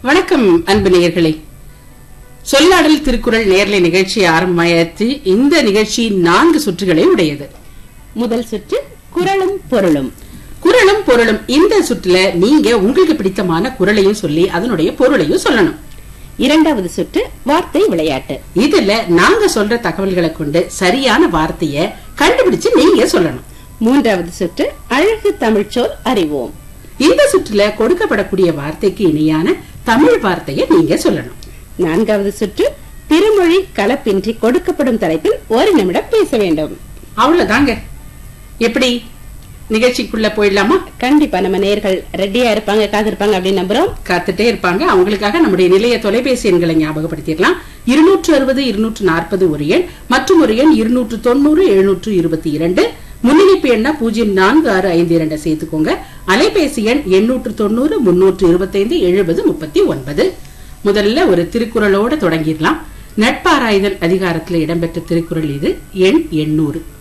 வணக்கம் அன்பு நேயர்களே சொல்லாடல் திருக்குறள் நேர்லை நிகழ்ச்சி ஆரம்பமாயிற்று இந்த நிகழ்ச்சி நான்கு சுற்றுகளை உடையது முதல் சுற்று குரலும் பொருளும் குரலும் பொருளும் இந்த சுற்றுல நீங்க உங்களுக்கு பிடித்தமான குரலையும் சொல்லி அதனுடைய பொருளையும் சொல்லணும் இரண்டாவது சுற்று வார்த்தை விளையாட்டு இதுல நாங்க சொல்ற தகவல்களை கொண்டு சரியான வார்த்தைய கண்டுபிடிச்சு நீங்க சொல்லணும் மூன்றாவது சுற்று அழகு தமிழ்ச்சொல் அறிவோம் இந்த சுற்றுல கொடுக்கப்படக்கூடிய வார்த்தைக்கு இணையான தமிழ் வார்த்தையை நீங்க சொல்லணும் நான்காவது சுற்று திருமொழி கலப்பின்றி கொடுக்கப்படும் தலைப்பில் ஒரு நிமிடம் பேச வேண்டும் அவ்வளவுதாங்க எப்படி நிகழ்ச்சிக்குள்ள போயிடலாமா கண்டிப்பா நம்ம நேர்கள் ரெடியா இருப்பாங்க காத்திருப்பாங்க அப்படின்னு நம்புறோம் காத்துட்டே இருப்பாங்க அவங்களுக்காக நம்முடைய நிலைய தொலைபேசி எண்களை ஞாபகப்படுத்திடலாம் இருநூற்று அறுபது இருநூற்று நாற்பது ஒரு எண் மற்றும் ஒரு எண் இருநூற்று தொண்ணூறு எழுநூற்று இருபத்தி இரண்டு முன்னிணைப்பு எண்ணா பூஜ்ஜியம் நான்கு ஆறு ஐந்து இரண்டை சேர்த்துக்கோங்க அலைபேசி எண் எண்ணூற்று தொண்ணூறு முன்னூற்று இருபத்தைந்து எழுபது முப்பத்தி ஒன்பது முதல்ல ஒரு திருக்குறளோட தொடங்கிடலாம் நட்பாராய்தல் அதிகாரத்தில் இடம்பெற்ற திருக்குறள் இது எண் எண்ணூறு